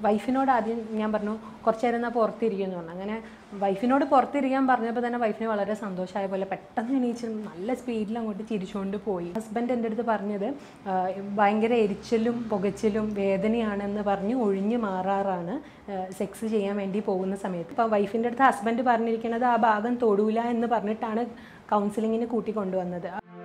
വൈഫിനോട് ആദ്യം ഞാൻ പറഞ്ഞു കുറച്ച് നേരം എന്നാൽ പുറത്തിരിക്കുമെന്ന് പറഞ്ഞു അങ്ങനെ വൈഫിനോട് പുറത്തിരിക്കാൻ പറഞ്ഞപ്പോൾ തന്നെ വൈഫിന് വളരെ സന്തോഷമായ പോലെ പെട്ടെന്ന് എണീച്ച് നല്ല സ്പീഡിൽ അങ്ങോട്ട് ചിരിച്ചുകൊണ്ട് പോയി ഹസ്ബൻഡ് എൻ്റെ അടുത്ത് പറഞ്ഞത് ആ, ഭയങ്കര എരിച്ചിലും പുകച്ചിലും വേദനയാണെന്ന് പറഞ്ഞ് ഒഴിഞ്ഞു മാറാറാണ് സെക്സ് ചെയ്യാൻ വേണ്ടി പോകുന്ന സമയത്ത് ഇപ്പം വൈഫിൻ്റെ അടുത്ത് ഹസ്ബൻഡ് പറഞ്ഞിരിക്കുന്നത് ആ ഭാഗം തൊടൂല എന്ന് പറഞ്ഞിട്ടാണ് കൗൺസിലിങ്ങിന് കൂട്ടിക്കൊണ്ടുവന്നത്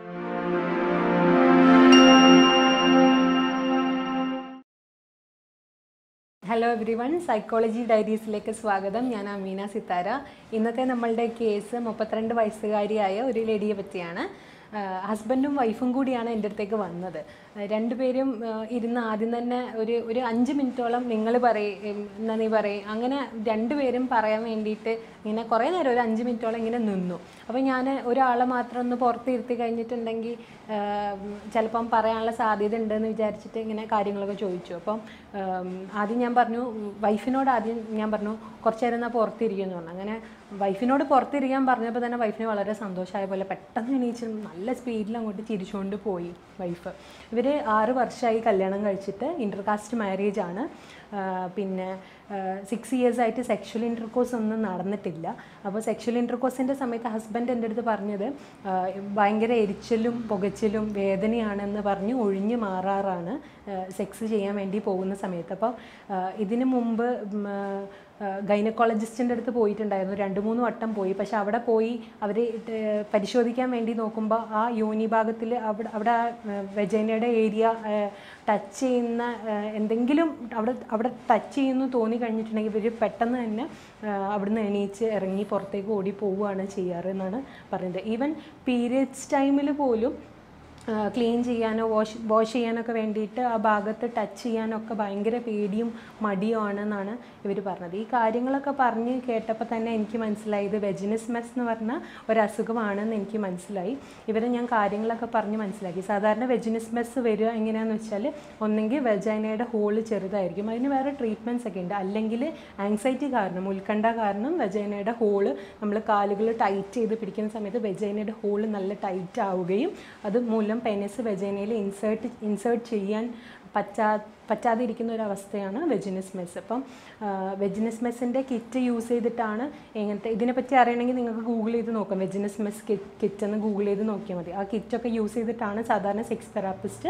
ഹലോ എവ്രി വൺ സൈക്കോളജി ഡയറീസിലേക്ക് സ്വാഗതം ഞാൻ അമീന സിത്താര ഇന്നത്തെ നമ്മളുടെ കേസ് മുപ്പത്തിരണ്ട് വയസ്സുകാരിയായ ഒരു ലേഡിയെ പറ്റിയാണ് ഹസ്ബൻഡും വൈഫും കൂടിയാണ് എൻ്റെ അടുത്തേക്ക് വന്നത് ആ, രണ്ടുപേരും ആ, ഇരുന്ന് ആദ്യം തന്നെ ഒരു ഒരു അഞ്ച് മിനിറ്റോളം നിങ്ങൾ പറയും എന്നാ നീ പറയും അങ്ങനെ രണ്ടുപേരും പറയാൻ വേണ്ടിയിട്ട് ഇങ്ങനെ കുറേ നേരം ഒരു അഞ്ച് മിനിറ്റോളം ഇങ്ങനെ നിന്നു അപ്പോൾ ഞാൻ ഒരാളെ മാത്രം ഒന്ന് പുറത്ത് ഇരുത്തി കഴിഞ്ഞിട്ടുണ്ടെങ്കിൽ ചിലപ്പം പറയാനുള്ള സാധ്യത ഉണ്ടെന്ന് വിചാരിച്ചിട്ട് ഇങ്ങനെ കാര്യങ്ങളൊക്കെ ചോദിച്ചു അപ്പം ഉം, ആദ്യം ഞാൻ പറഞ്ഞു വൈഫിനോട് ആദ്യം ഞാൻ പറഞ്ഞു കുറച്ച് നേരം എന്നാൽ പുറത്തിരിക്കുമെന്ന് പറഞ്ഞു അങ്ങനെ വൈഫിനോട് പുറത്തിരിക്കാൻ പറഞ്ഞപ്പോൾ തന്നെ വൈഫിന് വളരെ സന്തോഷമായ പോലെ പെട്ടെന്ന് എണീച്ച് നല്ല സ്പീഡിൽ അങ്ങോട്ട് ചിരിച്ചുകൊണ്ട് പോയി വൈഫ് ഇവർ ആറ് വർഷമായി കല്യാണം കഴിച്ചിട്ട് ഇൻ്റർകാസ്റ്റ് മാരേജ് ആണ് ആ, പിന്നെ സിക്സ് ഇയേഴ്സ് ആയിട്ട് സെക്ഷൽ ഇൻ്റർകോഴ്സ് ഒന്നും നടന്നിട്ടില്ല അപ്പോൾ സെക്ഷൽ ഇൻ്റർകോഴ്സിൻ്റെ സമയത്ത് ഹസ്ബൻഡ് എൻ്റെ അടുത്ത് പറഞ്ഞത് ആ, ഭയങ്കര എരിച്ചിലും പുകച്ചിലും വേദനയാണെന്ന് പറഞ്ഞ് ഒഴിഞ്ഞു മാറാറാണ് സെക്സ് ചെയ്യാൻ വേണ്ടി പോകുന്ന സമയത്ത് അപ്പോൾ ഇതിന് മുമ്പ് ഉം, ആ, ഗൈനക്കോളജിസ്റ്റിൻ്റെ അടുത്ത് പോയിട്ടുണ്ടായിരുന്നു രണ്ട് മൂന്ന് വട്ടം പോയി പക്ഷെ അവിടെ പോയി അവർ പരിശോധിക്കാൻ വേണ്ടി നോക്കുമ്പോൾ ആ യോനി ഭാഗത്തിൽ അവിടെ അവിടെ ആ വെജൈനയുടെ ഏരിയ ടച്ച് ചെയ്യുന്ന ആ, എന്തെങ്കിലും അവിടെ അവിടെ ടച്ച് ചെയ്യുന്നു തോന്നി കഴിഞ്ഞിട്ടുണ്ടെങ്കിൽ ഇവർ പെട്ടെന്ന് തന്നെ ആ, അവിടുന്ന് എണീച്ച് ഇറങ്ങി പുറത്തേക്ക് ഓടി പോവുകയാണ് ചെയ്യാറ് എന്നാണ് പറയുന്നത് ഈവൻ പീരിയഡ്സ് ടൈമിൽ പോലും ക്ലീൻ ചെയ്യാനോ വാഷ് വാഷ് ചെയ്യാനൊക്കെ വേണ്ടിയിട്ട് ആ ഭാഗത്ത് ടച്ച് ചെയ്യാനൊക്കെ ഭയങ്കര പേടിയും മടിയും ആണെന്നാണ് ഇവർ പറഞ്ഞത് ഈ കാര്യങ്ങളൊക്കെ പറഞ്ഞ് കേട്ടപ്പോൾ തന്നെ എനിക്ക് മനസ്സിലായി ഇത് വെജിനസ്മെസ് എന്ന് പറഞ്ഞ ഒരു അസുഖമാണെന്ന് എനിക്ക് മനസ്സിലായി ഇവരെ ഞാൻ കാര്യങ്ങളൊക്കെ പറഞ്ഞ് മനസ്സിലാക്കി സാധാരണ വെജിനസ്മെസ് വരിക എങ്ങനെയാണെന്ന് വെച്ചാൽ ഒന്നെങ്കിൽ വെജൈനയുടെ ഹോള് ചെറുതായിരിക്കും അതിന് വേറെ ട്രീറ്റ്മെൻറ്റ്സ് ഒക്കെ ഉണ്ട് അല്ലെങ്കിൽ ആങ്സൈറ്റി കാരണം ഉത്കണ്ഠ കാരണം വെജൈനയുടെ ഹോള് നമ്മൾ കാലുകൾ ടൈറ്റ് ചെയ്ത് പിടിക്കുന്ന സമയത്ത് വെജൈനയുടെ ഹോള് നല്ല ടൈറ്റ് ആവുകയും അത് മൂലം പെനസ് വെജൈനയിൽ ഇൻസേർട്ട് ഇൻസേർട്ട് ചെയ്യാൻ പറ്റാ പറ്റാതിരിക്കുന്ന ഒരു അവസ്ഥയാണ് വെജിനസ് മെസ് അപ്പം വെജിനസ് മെസ്സിൻ്റെ കിറ്റ് യൂസ് ചെയ്തിട്ടാണ് ഇങ്ങനത്തെ ഇതിനെപ്പറ്റി അറിയണമെങ്കിൽ നിങ്ങൾക്ക് ഗൂഗിൾ ചെയ്ത് നോക്കാം വെജിനസ് മെസ് കിറ്റ് എന്ന് ഗൂഗിൾ ചെയ്ത് നോക്കിയാൽ മതി ആ കിറ്റൊക്കെ യൂസ് ചെയ്തിട്ടാണ് സാധാരണ സെക്സ് തെറാപ്പിസ്റ്റ്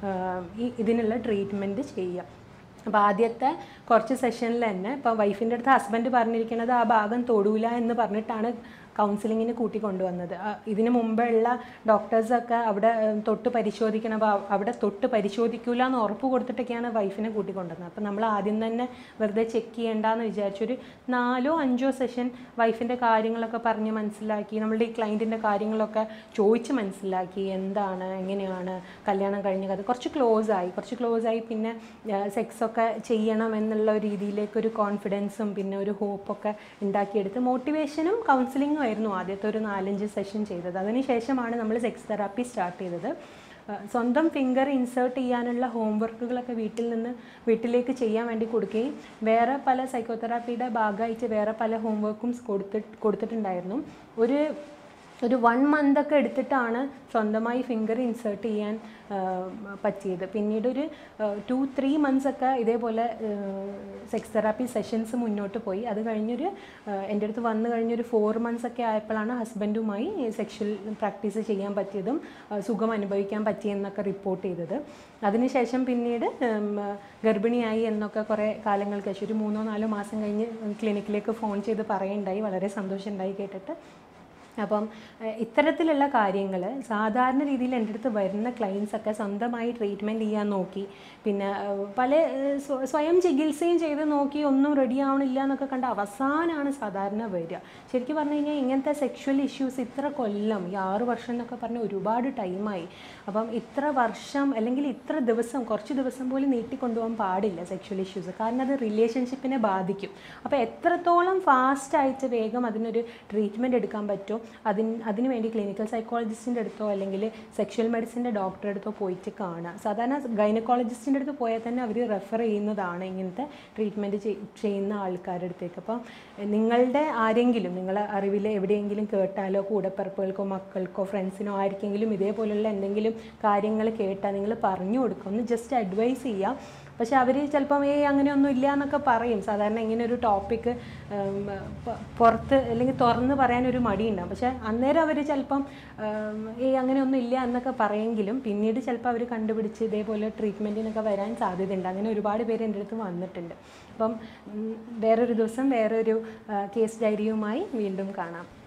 ഈ ഇതിനുള്ള ട്രീറ്റ്മെൻറ്റ് ചെയ്യുക അപ്പോൾ ആദ്യത്തെ കുറച്ച് സെഷനിൽ തന്നെ ഇപ്പോൾ വൈഫിൻ്റെ അടുത്ത് ഹസ്ബൻഡ് പറഞ്ഞിരിക്കുന്നത് ആ ഭാഗം തൊടൂല എന്ന് പറഞ്ഞിട്ടാണ് കൗൺസിലിങ്ങിന് കൂട്ടി കൊണ്ടുവന്നത് ആ, ഇതിന് മുമ്പുള്ള ഡോക്ടേഴ്സൊക്കെ അവിടെ ഉം, തൊട്ട് പരിശോധിക്കണം അപ്പോൾ അവിടെ തൊട്ട് പരിശോധിക്കൂല എന്ന് ഉറപ്പ് കൊടുത്തിട്ടൊക്കെയാണ് വൈഫിനെ കൂട്ടി കൊണ്ടുവന്നത് അപ്പോൾ നമ്മൾ ആദ്യം തന്നെ വെറുതെ ചെക്ക് ചെയ്യേണ്ടെന്ന് വിചാരിച്ചൊരു നാലോ അഞ്ചോ സെഷൻ വൈഫിൻ്റെ കാര്യങ്ങളൊക്കെ പറഞ്ഞ് മനസ്സിലാക്കി നമ്മളുടെ ഈ ക്ലയൻറ്റിൻ്റെ കാര്യങ്ങളൊക്കെ ചോദിച്ച് മനസ്സിലാക്കി എന്താണ് എങ്ങനെയാണ് കല്യാണം കഴിഞ്ഞ കഥ കുറച്ച് ക്ലോസ് ആയി കുറച്ച് ക്ലോസ് ആയി പിന്നെ സെക്സ് ഒക്കെ ചെയ്യണം എന്നുള്ള ഒരു രീതിയിലേക്ക് ഒരു കോൺഫിഡൻസും പിന്നെ ഒരു ഹോപ്പൊക്കെ ഉണ്ടാക്കിയെടുത്ത് മോട്ടിവേഷനും കൗൺസിലിങ്ങും ആയിരുന്നു ആദ്യത്തെ ഒരു നാലഞ്ച് സെഷൻ ചെയ്തത് അതിനുശേഷമാണ് നമ്മൾ സെക്സ് തെറാപ്പി സ്റ്റാർട്ട് ചെയ്തത് ആ, സ്വന്തം ഫിംഗർ ഇൻസേർട്ട് ചെയ്യാനുള്ള ഹോംവർക്കുകളൊക്കെ വീട്ടിൽ നിന്ന് വീട്ടിലേക്ക് ചെയ്യാൻ വേണ്ടി കൊടുക്കുകയും വേറെ പല സൈക്കോതെറാപ്പിയുടെ ഭാഗമായിട്ട് വേറെ പല ഹോംവർക്കും കൊടുത്തിട്ട് കൊടുത്തിട്ടുണ്ടായിരുന്നു ഒരു ഒരു വൺ മന്ത് ഒക്കെ എടുത്തിട്ടാണ് സ്വന്തമായി ഫിംഗർ ഇൻസേർട്ട് ചെയ്യാൻ ആ, പറ്റിയത് പിന്നീട് ഒരു ടു ത്രീ മന്ത്സ് ഒക്കെ ഇതേപോലെ സെക്സ് തെറാപ്പി സെഷൻസ് മുന്നോട്ട് പോയി അത് കഴിഞ്ഞൊരു ആ, എൻ്റെ അടുത്ത് വന്നു കഴിഞ്ഞൊരു ഫോർ മന്ത്സ് ഒക്കെ ആയപ്പോഴാണ് ഹസ്ബൻഡുമായി സെക്ഷൽ പ്രാക്ടീസ് ചെയ്യാൻ പറ്റിയതും ആ, സുഖം അനുഭവിക്കാൻ പറ്റിയെന്നൊക്കെ റിപ്പോർട്ട് ചെയ്തത് അതിനുശേഷം പിന്നീട് ഉം, ഗർഭിണിയായി എന്നൊക്കെ കുറേ കാലങ്ങൾക്ക് ശേഷം ഒരു മൂന്നോ നാലോ മാസം കഴിഞ്ഞ് ക്ലിനിക്കിലേക്ക് ഫോൺ ചെയ്ത് പറയുണ്ടായി വളരെ സന്തോഷമുണ്ടായി കേട്ടിട്ട് അപ്പം ഏഹ്, ഇത്തരത്തിലുള്ള കാര്യങ്ങൾ സാധാരണ രീതിയിൽ എൻ്റെ അടുത്ത് വരുന്ന ക്ലയൻസ് ഒക്കെ സ്വന്തമായി ട്രീറ്റ്മെൻറ്റ് ചെയ്യാൻ നോക്കി പിന്നെ ഏഹ്, പല ഏഹ്, സ്വ- സ്വയം ചികിത്സയും ചെയ്ത് നോക്കി ഒന്നും റെഡി ആവണില്ല എന്നൊക്കെ കണ്ട അവസാനമാണ് സാധാരണ വരിക ശരിക്കും പറഞ്ഞു കഴിഞ്ഞാൽ ഇങ്ങനത്തെ സെക്ഷൽ ഇഷ്യൂസ് ഇത്ര കൊല്ലം ഈ ആറ് വർഷം എന്നൊക്കെ പറഞ്ഞ ഒരുപാട് ടൈമായി അപ്പം ഇത്ര വർഷം അല്ലെങ്കിൽ ഇത്ര ദിവസം കുറച്ച് ദിവസം പോലും നീട്ടിക്കൊണ്ടുപോകാൻ പാടില്ല സെക്ഷൽ ഇഷ്യൂസ് കാരണം അത് റിലേഷൻഷിപ്പിനെ ബാധിക്കും അപ്പോൾ എത്രത്തോളം ഫാസ്റ്റായിട്ട് വേഗം അതിനൊരു ട്രീറ്റ്മെൻറ്റ് എടുക്കാൻ പറ്റും അതിന് അതിന് വേണ്ടി ക്ലിനിക്കൽ സൈക്കോളജിസ്റ്റിൻ്റെ അടുത്തോ അല്ലെങ്കിൽ സെക്ഷൽ മെഡിസിൻ്റെ ഡോക്ടറെ അടുത്തോ പോയിട്ട് കാണുക സാധാരണ ഗൈനക്കോളജിസ്റ്റിൻ്റെ അടുത്ത് പോയാൽ തന്നെ അവർ റെഫർ ചെയ്യുന്നതാണ് ഇങ്ങനത്തെ ട്രീറ്റ്മെൻറ്റ് ചെയ്യുന്ന ആൾക്കാരുടെ അടുത്തേക്ക് അപ്പം നിങ്ങളുടെ ആരെങ്കിലും നിങ്ങളെ അറിവിൽ എവിടെയെങ്കിലും കേട്ടാലോ കൂടപ്പിറപ്പുകൾക്കോ മക്കൾക്കോ ഫ്രണ്ട്സിനോ ആർക്കെങ്കിലും ഇതേപോലുള്ള എന്തെങ്കിലും കാര്യങ്ങൾ കേട്ടാൽ നിങ്ങൾ പറഞ്ഞു കൊടുക്കുക ഒന്ന് ജസ്റ്റ് അഡ്വൈസ് ചെയ്യുക പക്ഷെ അവർ ചിലപ്പം ഏ അങ്ങനെയൊന്നും ഇല്ല എന്നൊക്കെ പറയും സാധാരണ ഇങ്ങനെ ഒരു ടോപ്പിക്ക് പുറത്ത് അല്ലെങ്കിൽ തുറന്ന് പറയാനൊരു മടിയുണ്ടാവും പക്ഷെ അന്നേരം അവർ ചിലപ്പം ഏ അങ്ങനെയൊന്നും ഇല്ല എന്നൊക്കെ പറയെങ്കിലും പിന്നീട് ചിലപ്പോൾ അവർ കണ്ടുപിടിച്ച് ഇതേപോലെ ട്രീറ്റ്മെൻറ്റിനൊക്കെ വരാൻ സാധ്യതയുണ്ട് അങ്ങനെ ഒരുപാട് പേര് എൻ്റെ അടുത്ത് വന്നിട്ടുണ്ട് അപ്പം ഉം, വേറൊരു ദിവസം വേറൊരു കേസ് ഡയറിയുമായി വീണ്ടും കാണാം